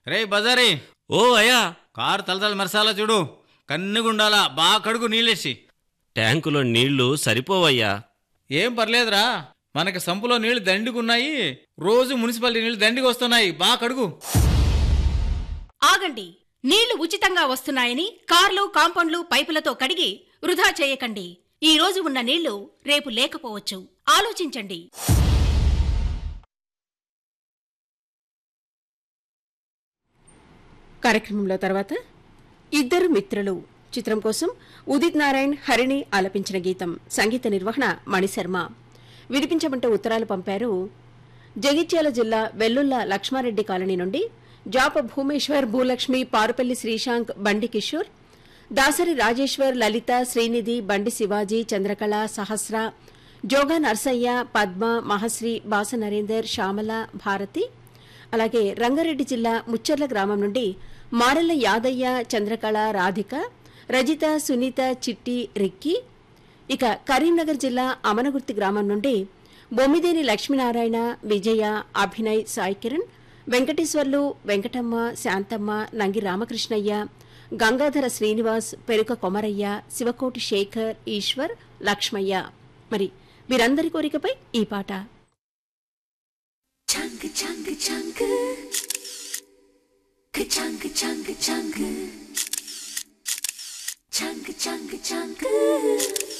రే బజారీ ఓ అయ్యా కారు తలతల మెరసాలా చూడు కన్నుగుండాలా బాగా కడుగు నీళ్ళేసి ట్యాంకులో నీళ్లు సరిపోవయ్యా ఏం పర్లేదురా మనకి సంపులో నీళ్లు దండిగున్నాయి రోజు మున్సిపాలిటీ నీళ్లు దండికి వస్తున్నాయి బాగా కడుగు ఆగండి నీళ్లు ఉచితంగా వస్తున్నాయని కార్లు కాంపౌండ్లు పైపులతో కడిగి వృధా చేయకండి ఈ రోజు ఉన్న నీళ్లు రేపు లేకపోవచ్చు ఆలోచించండి కార్యక్రమంలో తర్వాత ఇద్దరు మిత్రులు చిత్రం కోసం ఉదిత్ నారాయణ్ హరిణి ఆలపించిన గీతం సంగీత నిర్వహణ మణిశర్మ వినిపించమంటే ఉత్తరాలు పంపారు జగిత్యాల జిల్లా వెల్లుల్ల లక్ష్మారెడ్డి కాలనీ నుండి జాప భూమేశ్వర్ భూలక్ష్మి పారుపల్లి శ్రీశాంక్ బండి కిషోర్ దాసరి రాజేశ్వర్ లలిత శ్రీనిధి బండి శివాజీ చంద్రకళ సహస్ర జోగా నర్సయ్య పద్మ మహశ్రీ బాస నరేందర్ శ్యామల భారతి అలాగే రంగారెడ్డి జిల్లా ముచ్చర్ల గ్రామం నుండి మారెల్ల యాదయ్య చంద్రకళ రాధిక రజిత సునీత చిట్టి రిక్కి ఇక కరీంనగర్ జిల్లా అమనగుర్తి గ్రామం నుండి బొమ్మిదేని లక్ష్మీనారాయణ విజయ అభినయ్ సాయి కిరణ్ వెంకటేశ్వర్లు వెంకటమ్మ శాంతమ్మ నంగి రామకృష్ణయ్య గంగాధర శ్రీనివాస్ పెరుక కొమరయ్య శివకోటి శేఖర్ ఈశ్వర్ లక్ష్మయ్య మరి వీరందరి కోరికపై ఈ పాట Chunk chunk chunk Ka-chunk chunk chunk Chunk chunk chunk